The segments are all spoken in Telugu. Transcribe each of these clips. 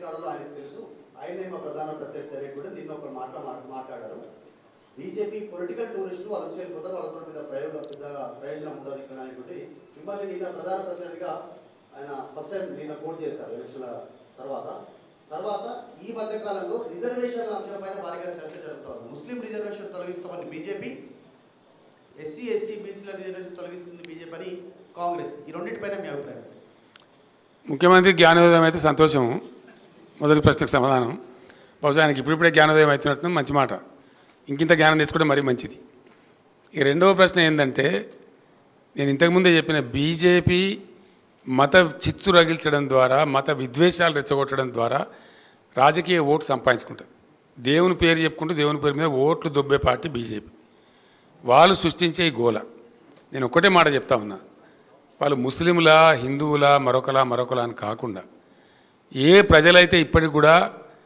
సీట్ ఆడాలో ఆయనకు తెలుసు ఆయనే మా ప్రధాన ప్రత్యర్థి తెలియకుండా నిన్న ఒక మాట మా- మాట్లాడారు బీజేపీ పొలిటికల్ టూరిస్టులు వాళ్ళు వచ్చే కుదర వాళ్ళతో మీద ప్రయోగం పెద్దగా ప్రయోజనం ఉండదు ఇక్కడ అనేటువంటి మిమ్మల్ని నిన్న ప్రధాన ప్రతినిధిగా ఆయన ఫస్ట్ టైం నిన్న కోట్ చేశారు ఎలక్షన్ల తర్వాత తర్వాత ఈ మధ్య కాలంలో రిజర్వేషన్ అంశం పైన భారీగా చర్చ జరుగుతోంది ముస్లిం రిజర్వేషన్ తొలగిస్తామని బీజేపీ ఎస్సీ ఎస్టీ బీసీల రిజర్వేషన్ తొలగిస్తుంది బీజేపీ అని కాంగ్రెస్ ఈ రెండింటిపైన మీ అభిప్రాయం ఏంటి? ముఖ్యమంత్రి జ్ఞానోదయం అయితే సంతోషం మొదటి ప్రశ్నకు సమాధానం బహుశా ఆయనకి ఇప్పుడిప్పుడే జ్ఞానోదయం అవుతున్నట్టు మంచి మాట ఇంకింత జ్ఞానం తెచ్చుకుంటే మరీ మంచిది ఈ రెండవ ప్రశ్న ఏంటంటే నేను ఇంతకుముందే చెప్పిన బీజేపీ మత చిత్తు రగిల్చడం ద్వారా మత విద్వేషాలు రెచ్చగొట్టడం ద్వారా రాజకీయ ఓటు సంపాదించుకుంటుంది దేవుని పేరు చెప్పుకుంటూ దేవుని పేరు మీద ఓట్లు దొబ్బే పార్టీ బీజేపీ వాళ్ళు సృష్టించే ఈ గోల నేను ఒక్కటే మాట చెప్తా ఉన్నా వాళ్ళు ముస్లింలా హిందువులా మరొకలా మరొకలా అని కాకుండా ఏ ప్రజలైతే ఇప్పటికి కూడా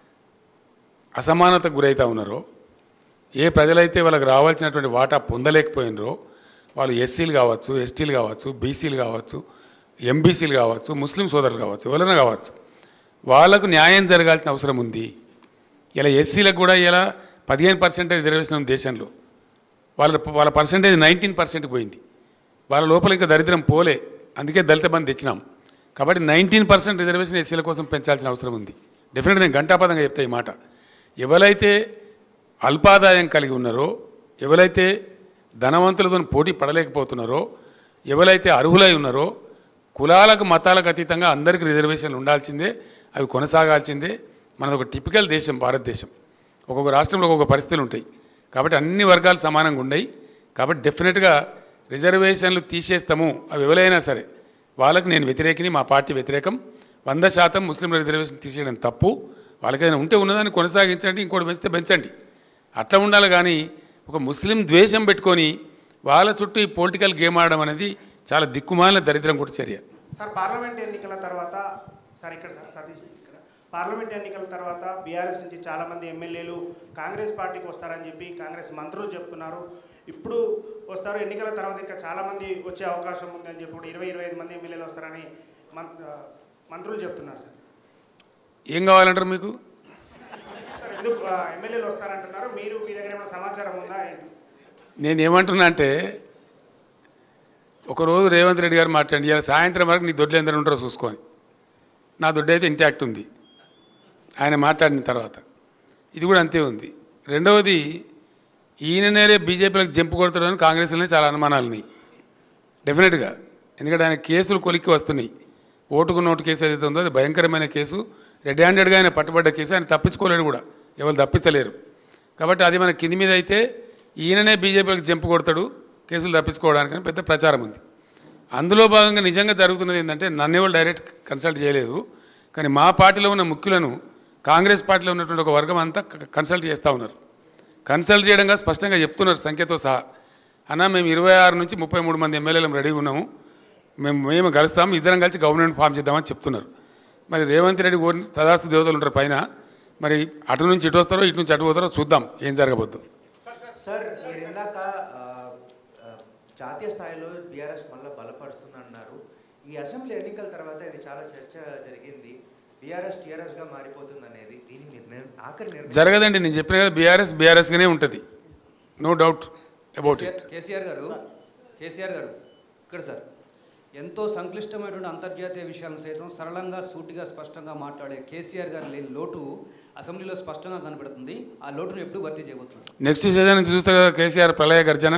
అసమానతకు గురవుతా ఉన్నారో ఏ ప్రజలైతే వాళ్ళకి రావాల్సినటువంటి వాటా పొందలేకపోయినరో వాళ్ళు ఎస్సీలు కావచ్చు ఎస్టీలు కావచ్చు బీసీలు కావచ్చు ఎంబీసీలు కావచ్చు ముస్లిం సోదరులు కావచ్చు ఎవరైనా కావచ్చు వాళ్ళకు న్యాయం జరగాల్సిన అవసరం ఉంది ఇలా ఎస్సీలకు కూడా ఇలా పదిహేను పర్సెంటేజ్ రిజర్వేషన్ ఉంది దేశంలో వాళ్ళ వాళ్ళ పర్సెంటేజ్ నైన్టీన్ పర్సెంట్ పోయింది వాళ్ళ లోపల ఇంకా దరిద్రం పోలే అందుకే దళిత బంధు తెచ్చినాం కాబట్టి నైన్టీన్ పర్సెంట్ రిజర్వేషన్ ఎస్సీల కోసం పెంచాల్సిన అవసరం ఉంది డెఫినెట్గా నేను గంటాపదంగా చెప్తా ఈ మాట ఎవరైతే అల్పాదాయం కలిగి ఉన్నారో ఎవరైతే ధనవంతులతో పోటీ పడలేకపోతున్నారో ఎవరైతే అర్హులై ఉన్నారో కులాలకు మతాలకు అతీతంగా అందరికీ రిజర్వేషన్లు ఉండాల్సిందే అవి కొనసాగాల్సిందే మనది ఒక టిపికల్ దేశం భారతదేశం ఒక్కొక్క రాష్ట్రంలో ఒక్కొక్క పరిస్థితులు ఉంటాయి కాబట్టి అన్ని వర్గాలు సమానంగా ఉన్నాయి కాబట్టి డెఫినెట్గా రిజర్వేషన్లు తీసేస్తాము అవి ఎవరైనా సరే వాళ్ళకి నేను వ్యతిరేకిని మా పార్టీ వ్యతిరేకం వంద శాతం ముస్లింల రిజర్వేషన్ తీసేయడం తప్పు వాళ్ళకి ఏదైనా ఉంటే ఉన్నదాన్ని కొనసాగించండి ఇంకోటి పెంచితే పెంచండి అట్లా ఉండాలి కానీ ఒక ముస్లిం ద్వేషం పెట్టుకొని వాళ్ళ చుట్టూ ఈ పొలిటికల్ గేమ్ ఆడడం అనేది చాలా దిక్కుమాలిన దరిద్రం కూడా చర్య సార్ పార్లమెంట్ ఎన్నికల తర్వాత సార్ ఇక్కడ సార్ సతీష్ ఇక్కడ పార్లమెంట్ ఎన్నికల తర్వాత బీఆర్ఎస్ నుంచి చాలామంది ఎమ్మెల్యేలు కాంగ్రెస్ పార్టీకి వస్తారని చెప్పి కాంగ్రెస్ మంత్రులు చెప్తున్నారు ఇప్పుడు వస్తారు ఎన్నికల తర్వాత ఇంకా చాలామంది వచ్చే అవకాశం ఉందని చెప్పి కూడా ఇరవై ఇరవై ఐదు మంది ఎమ్మెల్యేలు వస్తారని మం- ఆ, మంత్రులు చెప్తున్నారు సార్ ఏం కావాలంటారు మీకు సార్ ఎందుకు ఆ, ఎమ్మెల్యేలు వస్తారంటున్నారు మీరు మీ దగ్గర ఏమైనా సమాచారం ఉందా ఏంటి? నేను ఏమంటున్నా అంటే ఒకరోజు రేవంత్ రెడ్డి గారు మాట్లాడి ఇవాళ సాయంత్రం వరకు నీ దొడ్లు ఎందరు ఉంటారో చూసుకొని నా దొడ్డు అయితే ఇంటాక్ట్ ఉంది ఆయన మాట్లాడిన తర్వాత ఇది కూడా అంతే ఉంది రెండవది ఈయననే రేపు బీజేపీలకు జంపు కొడతాడని కాంగ్రెస్లోనే చాలా అనుమానాలు ఉన్నాయి డెఫినెట్గా ఎందుకంటే ఆయన కేసులు కొలిక్కి వస్తున్నాయి ఓటుకు నోటు కేసు ఏదైతే ఉందో అది భయంకరమైన కేసు రెడ్ హ్యాండెడ్గా ఆయన పట్టుబడ్డ కేసు ఆయన తప్పించుకోలేడు కూడా ఎవరు తప్పించలేరు కాబట్టి అది మన కింది మీద అయితే ఈయననే బీజేపీలకు జంపు కొడతాడు కేసులు తప్పించుకోవడానికని పెద్ద ప్రచారం ఉంది అందులో భాగంగా నిజంగా జరుగుతున్నది ఏంటంటే నన్ను ఎవరు డైరెక్ట్ కన్సల్ట్ చేయలేదు కానీ మా పార్టీలో ఉన్న ముఖ్యులను కాంగ్రెస్ పార్టీలో ఉన్నటువంటి ఒక వర్గం అంతా క- కన్సల్ట్ చేస్తూ ఉన్నారు కన్సల్ట్ చేయడంగా స్పష్టంగా చెప్తున్నారు సంఖ్యతో సహా అన్న మేము ఇరవై ఆరు నుంచి ముప్పై మూడు మంది ఎమ్మెల్యేలు రెడీగా ఉన్నాము మేము మేము కలుస్తాము ఇద్దరం కలిసి గవర్నమెంట్ ఫామ్ చేద్దామని చెప్తున్నారు మరి రేవంత్ రెడ్డి కోరిన తదాస్తు దేవతలు ఉంటారు పైన మరి అటు నుంచి ఇటు వస్తారో ఇటు నుంచి అటు పోతారో చూద్దాం ఏం జరగబోద్దు సార్ మీరు ఇందాక ఆ, ఆ, జాతీయ స్థాయిలో బీఆర్ఎస్ మళ్ళీ బలపడుతుందన్నారు ఈ అసెంబ్లీ ఎన్నికల తర్వాత ఇది చాలా చర్చ జరిగింది బీఆర్ఎస్ టీఆర్ఎస్గా మారిపోతుంది అనేది దీని నిర్ణయం ఆఖరి నిర్ణయం జరగదండి నేను చెప్పిన కదా బీఆర్ఎస్ బీఆర్ఎస్గానే ఉంటుంది no doubt about it KCR garu KCR గారు ఇక్కడ సార్ ఎంతో సంక్లిష్టమైనటువంటి అంతర్జాతీయ విషయాలను సైతం సరళంగా సూటిగా స్పష్టంగా మాట్లాడే కేసీఆర్ గారు లేని లోటు అసెంబ్లీలో స్పష్టంగా కనబడుతుంది ఆ లోటును ఎప్పుడు భర్తీ చేయబోతున్నారు నెక్స్ట్ సీజన్ నుంచి చూస్తారు కదా కేసీఆర్ ప్రళయ గర్జన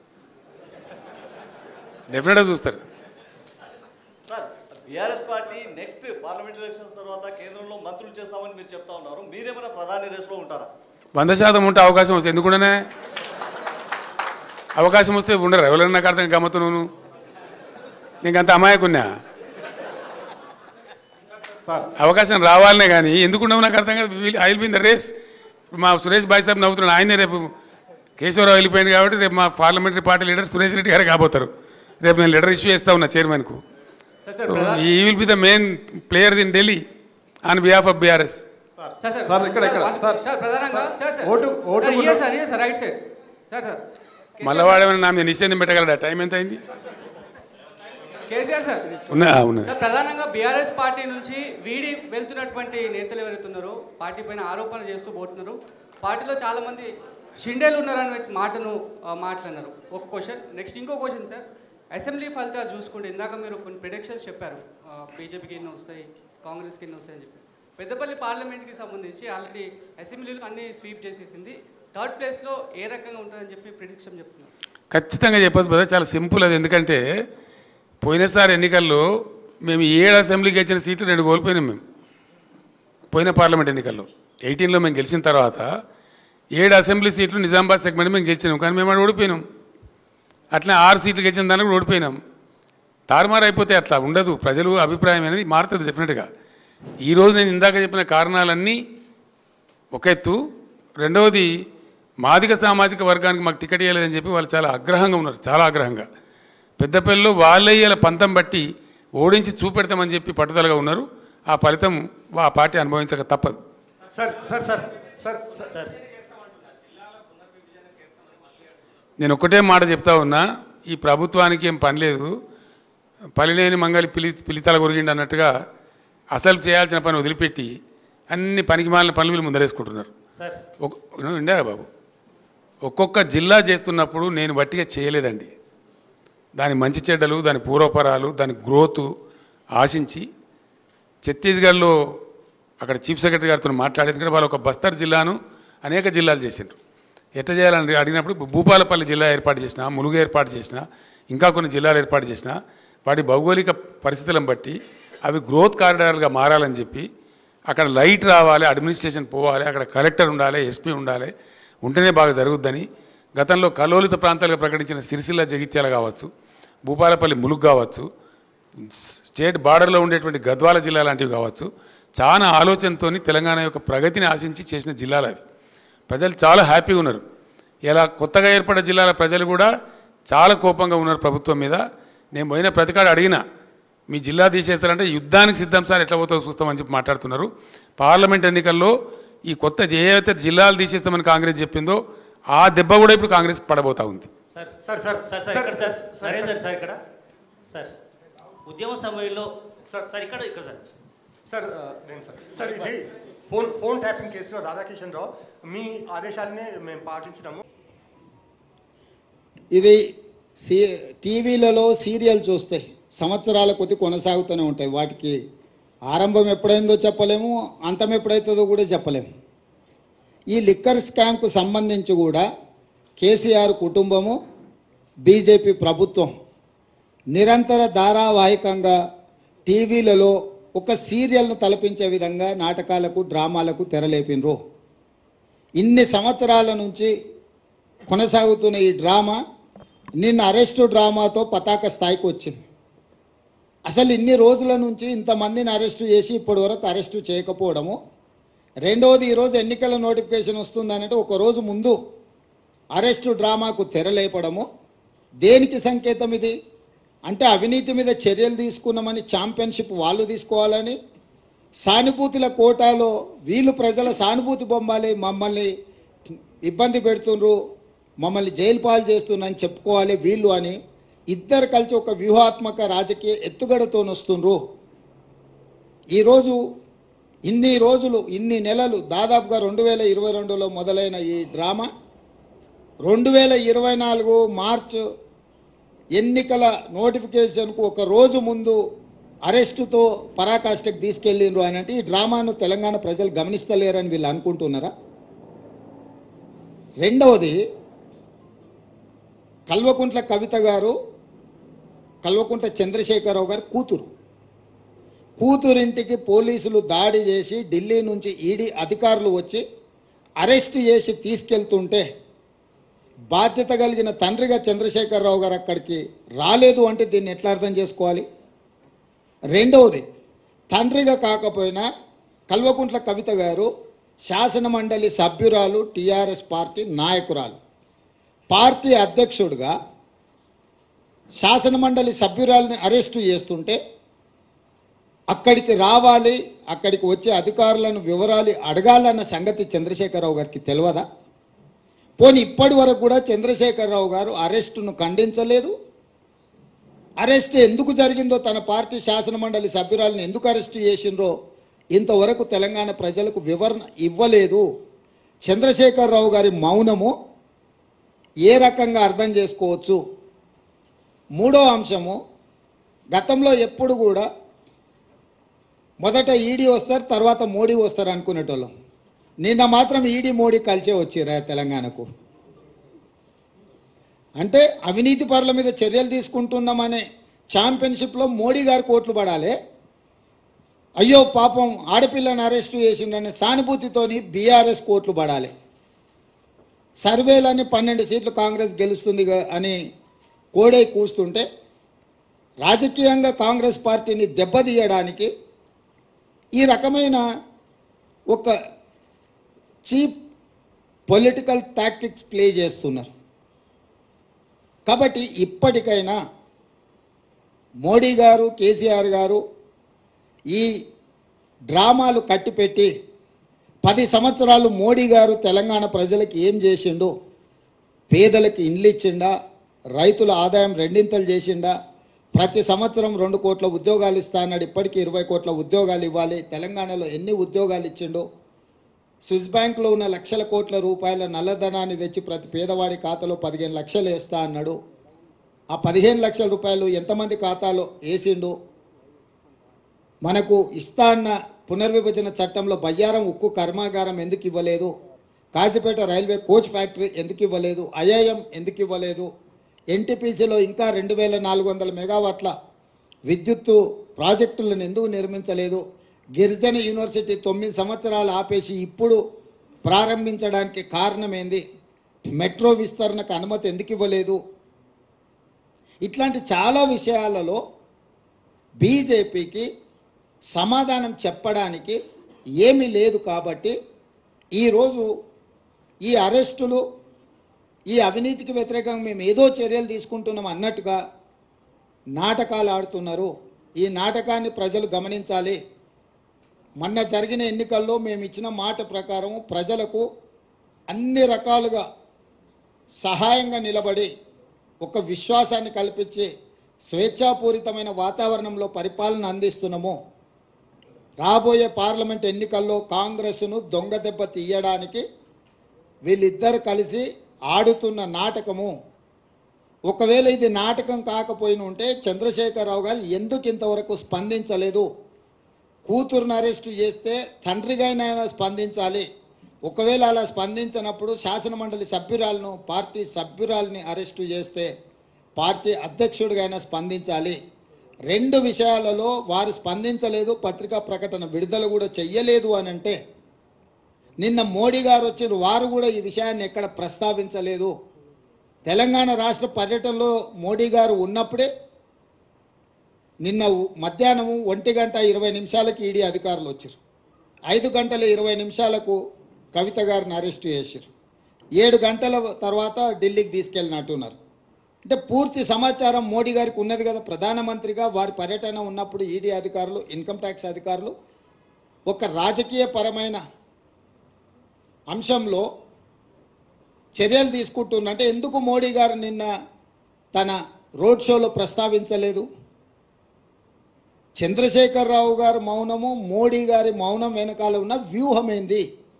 డెఫినెట్గా చూస్తారు sir BRS party next parliament elections తర్వాత కేంద్రంలో మంత్రులు చేస్తామని మీరు చెప్తా ఉన్నారు మీరేమైనా ప్రధాని రేసులో ఉంటారా వంద శాతం ఉంటే అవకాశం వస్తే ఎందుకుండానే అవకాశం వస్తే ఉండరు ఎవరైనా నాకు అర్థం గమ్మత్తు నువ్వు నీకు అంత అమాయకున్నా అవకాశం రావాలనే కానీ ఎందుకున్నావు నాకు అర్థం కాదు I will be in the race మా సురేష్ బాయ్ సాబ్ నవ్వుతున్నాడు ఆయనే రేపు కేశవరావు వెళ్ళిపోయింది కాబట్టి రేపు మా parliamentary party leader Suresh Reddy garu కాబోతారు రేపు నేను లెటర్ ఇష్యూ చేస్తా ఉన్నా చైర్మన్కు సార్ సార్ సో ప్రధాన- he will be the main player in Delhi on behalf of BRS sir sir sir, ఇక్కడ, ఇక్కడ, వన్- సార్. సార్ ప్రధానంగా sir sir vote- vote sir, ఉన్న- ఇయ్యండి సార్ ఇయ్యండి sir right side sir sir మళ్ళీ వాడేమైనా నా మీద నిశ్చయం పెట్టగలడా టైం ఎంత అయింది కేసీఆర్ సార్ ఉన్నా ఉన్నది సార్ ప్రధానంగా బీఆర్ఎస్ పార్టీ నుంచి వీడి వెళ్తున్నటువంటి నేతలు ఎవరైతున్నారో పార్టీ పైన ఆరోపణలు చేస్తూ పోతున్నారు పార్టీలో చాలా మంది షిండేలు ఉన్నారనే మాటను ఆ, మాట్లాడినారు ఒక క్వశ్చన్ నెక్స్ట్ ఇంకో క్వశ్చన్ సార్ అసెంబ్లీ ఫలితాలు చూసుకుంటే ఇందాక మీరు కొన్ని ప్రిడిక్షన్స్ చెప్పారు బీజేపీకి ఎన్ని వస్తాయి కాంగ్రెస్కి ఎన్ని వస్తాయని చెప్పి పెద్దపల్లి పార్లమెంట్కి సంబంధించి ఆల్రెడీ అసెంబ్లీలో అన్ని స్వీప్ చేసేసింది థర్డ్ ప్లేస్లో ఏ రకంగా ఉంటుందని చెప్పి ప్రిడిక్షన్ చెప్తున్నారు ఖచ్చితంగా చెప్పచ్చు బ్రదర్ చాలా సింపుల్ అది ఎందుకంటే పోయినసారి ఎన్నికల్లో మేము ఏడు అసెంబ్లీకి ఇచ్చిన సీట్లు రెండు కోల్పోయినాం మేము పోయిన పార్లమెంట్ ఎన్నికల్లో ఎయిటీన్లో మేము గెలిచిన తర్వాత ఏడు అసెంబ్లీ సీట్లు నిజామాబాద్ సెగ్మెంట్ మేము గెలిచినాం కానీ మేము అక్కడ ఓడిపోయినాం అట్లా ఆరు సీట్లు గెలిచిన దానికి కూడా ఓడిపోయినాం తారుమారు అయిపోతే అట్లా ఉండదు ప్రజలు అభిప్రాయం అనేది మారుతుంది డెఫినెట్గా ఈరోజు నేను ఇందాక చెప్పిన కారణాలన్నీ ఒక ఎత్తు రెండవది మాదిక సామాజిక వర్గానికి మాకు టికెట్ ఇవ్వలేదని చెప్పి వాళ్ళు చాలా ఆగ్రహంగా ఉన్నారు చాలా ఆగ్రహంగా పెద్దపల్లిలో వాళ్ళే ఇలా పంతం బట్టి ఓడించి చూపెడతామని చెప్పి పట్టుదలగా ఉన్నారు ఆ ఫలితం ఆ పార్టీ అనుభవించక తప్పదు sir sir sir sir sir నేను ఒకటే మాట చెప్తా ఉన్నా ఈ ప్రభుత్వానికి ఏం పని లేదు పలిలేని మంగళి పిలి పిలితల కొరిగిండి అన్నట్టుగా అసలు చేయాల్సిన పని వదిలిపెట్టి అన్ని పనికి మాలిన పనులు వీళ్ళు ముందరేసుకుంటున్నారు సార్ ఒక ఇండియా బాబు ఒక్కొక్క జిల్లా చేస్తున్నప్పుడు నేను వట్టిగా చేయలేదండి దాని మంచి చెడ్డలు దాని పూర్వపరాలు దాని గ్రోత్ ఆశించి ఛత్తీస్గఢ్లో అక్కడ చీఫ్ సెక్రటరీ గారితో మాట్లాడేది కూడా వాళ్ళు ఒక బస్తర్ జిల్లాను అనేక జిల్లాలు చేసిండ్రు ఎట్లా చేయాలని అడిగినప్పుడు భూపాలపల్లి జిల్లా ఏర్పాటు చేసిన ములుగు ఏర్పాటు చేసిన ఇంకా కొన్ని జిల్లాలు ఏర్పాటు చేసిన వాటి భౌగోళిక పరిస్థితులను బట్టి అవి గ్రోత్ కారిడార్లుగా మారాలని చెప్పి అక్కడ లైట్ రావాలి అడ్మినిస్ట్రేషన్ పోవాలి అక్కడ కలెక్టర్ ఉండాలి ఎస్పీ ఉండాలి ఉంటేనే బాగా జరుగుద్దని గతంలో కలోలిత ప్రాంతాలుగా ప్రకటించిన సిరిసిల్ల జగిత్యాల కావచ్చు భూపాలపల్లి ములుగు కావచ్చు స్టేట్ బార్డర్లో ఉండేటువంటి గద్వాల జిల్లా లాంటివి కావచ్చు చాలా ఆలోచనతో తెలంగాణ యొక్క ప్రగతిని ఆశించి చేసిన జిల్లాలు అవి ప్రజలు చాలా హ్యాపీగా ఉన్నారు ఇలా కొత్తగా ఏర్పడ్డ జిల్లాల ప్రజలు కూడా చాలా కోపంగా ఉన్నారు ప్రభుత్వం మీద నేను పోయిన ప్రతికాడు అడిగిన మీ జిల్లా తీసేస్తారంటే యుద్ధానికి సిద్ధం సార్ ఎట్లా పోతుందో చూస్తామని చెప్పి మాట్లాడుతున్నారు పార్లమెంట్ ఎన్నికల్లో ఈ కొత్త ఏవైతే జిల్లాలు తీసేస్తామని కాంగ్రెస్ చెప్పిందో ఆ దెబ్బ కూడా ఇప్పుడు కాంగ్రెస్ పడబోతా ఉంది sir sir sir sir sir ఇక్కడ సార్ నరేందర్ సార్ ఇక్కడ సార్ ఉద్యమ సమయంలో సార్. సార్ ఇక్కడ ఇక్కడ సార్ సార్ ఆ, నేను సార్ సార్ ఇది ఫోన్ ఫోన్ ట్యాపింగ్ కేసులో రాధాకిషన్ రావు మీ ఆదేశాలనే మేము పాటించినాము ఇది సీ టీవీలలో సీరియల్ చూస్తే సంవత్సరాల కొద్ది కొనసాగుతూనే ఉంటాయి వాటికి ఆరంభం ఎప్పుడైందో చెప్పలేము అంతం ఎప్పుడైతుందో కూడా చెప్పలేము ఈ లిక్కర్ స్కామ్కు సంబంధించి కూడా కేసీఆర్ కుటుంబము బీజేపీ ప్రభుత్వం నిరంతర ధారావాహికంగా టీవీలలో ఒక సీరియల్ను తలపించే విధంగా నాటకాలకు డ్రామాలకు తెరలేపినరు ఇన్ని సంవత్సరాల నుంచి కొనసాగుతున్న ఈ డ్రామా నిన్న అరెస్టు డ్రామాతో పతాక స్థాయికి వచ్చింది అసలు ఇన్ని రోజుల నుంచి ఇంతమందిని అరెస్టు చేసి ఇప్పటి వరకు అరెస్టు చేయకపోవడము రెండవది ఈరోజు ఎన్నికల నోటిఫికేషన్ వస్తుందనంటే ఒక రోజు ముందు అరెస్టు డ్రామాకు తెరలేపడము దేనికి సంకేతం ఇది అంటే అవినీతి మీద చర్యలు తీసుకున్నామని ఛాంపియన్షిప్ వాళ్ళు తీసుకోవాలని సానుభూతుల కోటాలో వీళ్ళు ప్రజల సానుభూతి బొమ్మాలి మమ్మల్ని ఇబ్బంది పెడుతుండ్రు మమ్మల్ని జైలు పాలు చేస్తున్నారని చెప్పుకోవాలి వీళ్ళు అని ఇద్దరు కలిసి ఒక వ్యూహాత్మక రాజకీయ ఎత్తుగడతో వస్తుండ్రు ఈరోజు ఇన్ని రోజులు ఇన్ని నెలలు దాదాపుగా రెండు వేల ఇరవై రెండులో మొదలైన ఈ డ్రామా రెండు వేల ఇరవై నాలుగు మార్చ్ ఎన్నికల నోటిఫికేషన్కు ఒక రోజు ముందు అరెస్టుతో పరాకాష్ఠకు తీసుకెళ్ళిండ్రు అని అంటే ఈ డ్రామాను తెలంగాణ ప్రజలు గమనిస్తలేరని వీళ్ళు అనుకుంటున్నారా రెండవది కల్వకుంట్ల కవిత గారు కల్వకుంట్ల చంద్రశేఖరరావు గారి కూతురు కూతురింటికి పోలీసులు దాడి చేసి ఢిల్లీ నుంచి ఈడీ అధికారులు వచ్చి అరెస్ట్ చేసి తీసుకెళ్తుంటే బాధ్యత కలిగిన తండ్రిగా చంద్రశేఖరరావు గారు అక్కడికి రాలేదు అంటే దీన్ని ఎట్లా అర్థం చేసుకోవాలి రెండవది తండ్రిగా కాకపోయినా కల్వకుంట్ల కవిత గారు శాసన మండలి సభ్యురాలు టీఆర్ఎస్ పార్టీ నాయకురాలు పార్టీ అధ్యక్షుడిగా శాసన మండలి సభ్యురాలని అరెస్టు చేస్తుంటే అక్కడికి రావాలి అక్కడికి వచ్చే అధికారులను వివరాలు అడగాలన్న సంగతి చంద్రశేఖరరావు గారికి తెలియదా పోనీ ఇప్పటి వరకు కూడా చంద్రశేఖరరావు గారు అరెస్టును ఖండించలేదు అరెస్ట్ ఎందుకు జరిగిందో తన పార్టీ శాసనమండలి సభ్యురాలను ఎందుకు అరెస్ట్ చేసిండ్రో ఇంతవరకు తెలంగాణ ప్రజలకు వివరణ ఇవ్వలేదు చంద్రశేఖరరావు గారి మౌనము ఏ రకంగా అర్థం చేసుకోవచ్చు మూడో అంశము గతంలో ఎప్పుడు కూడా మొదట ఈడీ వస్తారు తర్వాత మోడీ వస్తారు అనుకునేటోళ్ళం నిన్న మాత్రం ఈడీ మోడీ కలిసే వచ్చిరా తెలంగాణకు అంటే అవినీతి పరుల మీద చర్యలు తీసుకుంటున్నామనే ఛాంపియన్షిప్లో మోడీ గారు కోట్లు పడాలి అయ్యో పాపం ఆడపిల్లని అరెస్టు చేసిండనే సానుభూతితోని బీఆర్ఎస్ కోట్లు పడాలి సర్వేలని పన్నెండు సీట్లు కాంగ్రెస్ గెలుస్తుంది గా- అని కోడై కూస్తుంటే రాజకీయంగా కాంగ్రెస్ పార్టీని దెబ్బతీయడానికి ఈ రకమైన ఒక చీప్ పొలిటికల్ టాక్టిక్స్ ప్లే చేస్తున్నారు కాబట్టి ఇప్పటికైనా మోడీ గారు కేసీఆర్ గారు ఈ డ్రామాలు కట్టిపెట్టి పది సంవత్సరాలు మోడీ గారు తెలంగాణ ప్రజలకు ఏం చేసిండు పేదలకు ఇండ్లు ఇచ్చిండా రైతుల ఆదాయం రెండింతలు చేసిండా ప్రతి సంవత్సరం రెండు కోట్ల ఉద్యోగాలు ఇస్తా అన్నాడు ఇప్పటికీ ఇరవై కోట్ల ఉద్యోగాలు ఇవ్వాలి తెలంగాణలో ఎన్ని ఉద్యోగాలు ఇచ్చిండో స్విస్ బ్యాంకులో ఉన్న లక్షల కోట్ల రూపాయల నల్లధనాన్ని తెచ్చి ప్రతి పేదవాడి ఖాతాలో పదిహేను లక్షలు వేస్తా అన్నాడు ఆ పదిహేను లక్షల రూపాయలు ఎంతమంది ఖాతాలో వేసిండు మనకు ఇస్తా అన్న పునర్విభజన చట్టంలో బయ్యారం ఉక్కు కర్మాగారం ఎందుకు ఇవ్వలేదు కాజిపేట రైల్వే కోచ్ ఫ్యాక్టరీ ఎందుకు ఇవ్వలేదు ఐఐఎం ఎందుకు ఇవ్వలేదు ఎన్టీపీసీలో ఇంకా రెండు వేల నాలుగు వందల మెగావాట్ల విద్యుత్తు ప్రాజెక్టులను ఎందుకు నిర్మించలేదు గిరిజన యూనివర్సిటీ తొమ్మిది సంవత్సరాలు ఆపేసి ఇప్పుడు ప్రారంభించడానికి కారణం ఏంది మెట్రో విస్తరణకు అనుమతి ఎందుకు ఇవ్వలేదు ఇట్లాంటి చాలా విషయాలలో బీజేపీకి సమాధానం చెప్పడానికి ఏమీ లేదు కాబట్టి ఈరోజు ఈ అరెస్టులు ఈ అవినీతికి వ్యతిరేకంగా మేము ఏదో చర్యలు తీసుకుంటున్నాం అన్నట్టుగా నాటకాలు ఆడుతున్నారు ఈ నాటకాన్ని ప్రజలు గమనించాలి మొన్న జరిగిన ఎన్నికల్లో మేము ఇచ్చిన మాట ప్రకారం ప్రజలకు అన్ని రకాలుగా సహాయంగా నిలబడి ఒక విశ్వాసాన్ని కల్పించి స్వేచ్ఛాపూరితమైన వాతావరణంలో పరిపాలన అందిస్తున్నాము రాబోయే పార్లమెంట్ ఎన్నికల్లో కాంగ్రెస్ను దొంగ దెబ్బ తీయడానికి వీళ్ళిద్దరు కలిసి ఆడుతున్న నాటకము ఒకవేళ ఇది నాటకం కాకపోయిన ఉంటే చంద్రశేఖరరావు గారు ఎందుకు ఇంతవరకు స్పందించలేదు కూతురును అరెస్టు చేస్తే తండ్రిగానైనా స్పందించాలి ఒకవేళ అలా స్పందించినప్పుడు శాసనమండలి సభ్యురాలను పార్టీ సభ్యురాలని అరెస్టు చేస్తే పార్టీ అధ్యక్షుడిగైనా స్పందించాలి రెండు విషయాలలో వారు స్పందించలేదు పత్రికా ప్రకటన విడుదల కూడా చెయ్యలేదు అని అంటే నిన్న మోడీ గారు వచ్చిన వారు కూడా ఈ విషయాన్ని ఎక్కడ ప్రస్తావించలేదు తెలంగాణ రాష్ట్ర పర్యటనలో మోడీ గారు ఉన్నప్పుడే నిన్న ఉ- మధ్యాహ్నం ఒంటి గంట ఇరవై నిమిషాలకి ఈడీ అధికారులు వచ్చారు ఐదు గంటల ఇరవై నిమిషాలకు కవిత గారిని అరెస్ట్ చేశారు ఏడు గంటల తర్వాత ఢిల్లీకి తీసుకెళ్ళినట్టున్నారు అంటే పూర్తి సమాచారం మోడీ గారికి ఉన్నది కదా ప్రధానమంత్రిగా వారి పర్యటన ఉన్నప్పుడు ఈడీ అధికారులు ఇన్కమ్ ట్యాక్స్ అధికారులు ఒక రాజకీయ పరమైన అంశంలో చర్యలు తీసుకుంటున్న అంటే ఎందుకు మోడీ గారు నిన్న తన రోడ్ షోలో ప్రస్తావించలేదు చంద్రశేఖరరావు గారు మౌనము మోడీ గారి మౌనం వెనకాల ఉన్న వ్యూహం ఏంది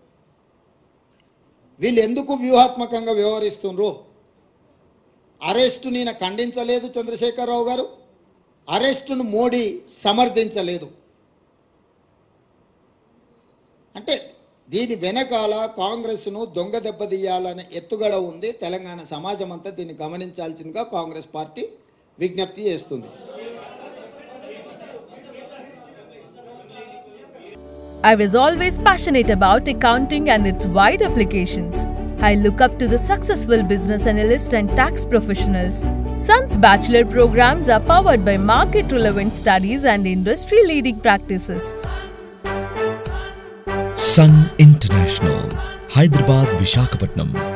వీళ్ళు ఎందుకు వ్యూహాత్మకంగా వ్యవహరిస్తుండ్రు అరెస్టు నేను ఖండించలేదు చంద్రశేఖరరావు గారు అరెస్టును మోడీ సమర్థించలేదు అంటే దీని వెనకాల కాంగ్రెస్ను దొంగ దెబ్బతీయాలనే ఎత్తుగడ ఉంది తెలంగాణ సమాజం అంతా దీన్ని గమనించాల్సిందిగా కాంగ్రెస్ పార్టీ విజ్ఞప్తి చేస్తుంది I was always passionate about accounting and its wide applications. I look up to the successful business analyst and tax professionals. Sun's bachelor programs are powered by market relevant studies and industry leading practices. Sun international Hyderabad Visakhapatnam